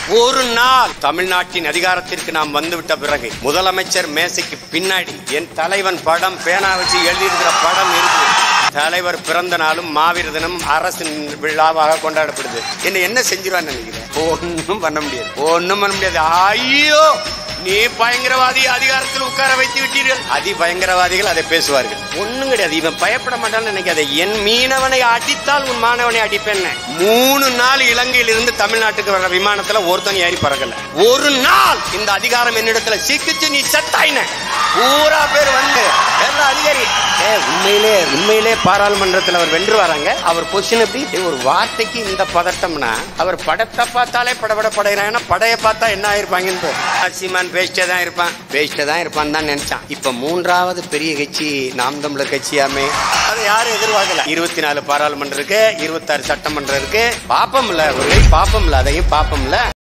ஒரு நாள் தமிழ்நாட்டின் அதிகாரத்திற்கு நாம் வந்துவிட்ட பிறகு முதலமைச்சர் மேசைக்கு பின்னாடி என் தலைவன் படம் பேனா வச்சு எழுதியிருக்கிற படம் இருக்கு தலைவர் பிறந்த நாளும் மாவீர தினம் அரசு விழாவாக கொண்டாடப்படுது என்ன என்ன செஞ்சிருவான்னு நினைக்கிறேன் ஒன்றும் பண்ண முடியாது ஒன்றும் பண்ண முடியாது ஐயோ நீ பயங்கரவாதி அதிகாரத்தில் உட்கார வைத்து விட்டீர்கள் அதி பயங்கரவாதிகள் அதை பேசுவார்கள் ஒண்ணும் கிடையாது இவன் பயப்பட மாட்டான்னு நினைக்காத என் மீனவனை அடித்தால் உன் மாணவனை அடிப்பேன் மூணு நாள் இலங்கையில் இருந்து தமிழ்நாட்டுக்கு வர விமானத்துல ஒருத்தன் ஏறி பறக்கல ஒரு நாள் இந்த அதிகாரம் என்னிடத்துல சிக்கிச்சு நீ செத்தாயின பூரா பேர் வந்து எல்லா அதிகாரி ஏ, உண்மையிலே உண்மையிலே பாராளுமன்றத்தில் அவர் வென்று வராங்க அவர் பொசிஷன் எப்படி ஏ, ஒரு வார்த்தைக்கு இந்த பதட்டம்னா அவர் படத்தை பார்த்தாலே படபட படைகிறாங்கன்னா படையை பார்த்தா என்ன ஆயிருப்பாங்கன்னு சீமான் பேசிட்டே தான் இருப்பான் பேசிட்டே தான் இருப்பான்னு தான் நினைச்சான் இப்ப மூன்றாவது பெரிய கட்சி நாம் தமிழர் கட்சியாமே அதை யாரும் எதிர்பார்க்கல இருபத்தி நாலு பாராளுமன்றம் இருக்கு இருபத்தாறு சட்டமன்றம் இருக்கு பாப்பம்ல ஒரு பாப்பம்ல அதையும் பாப்பம்ல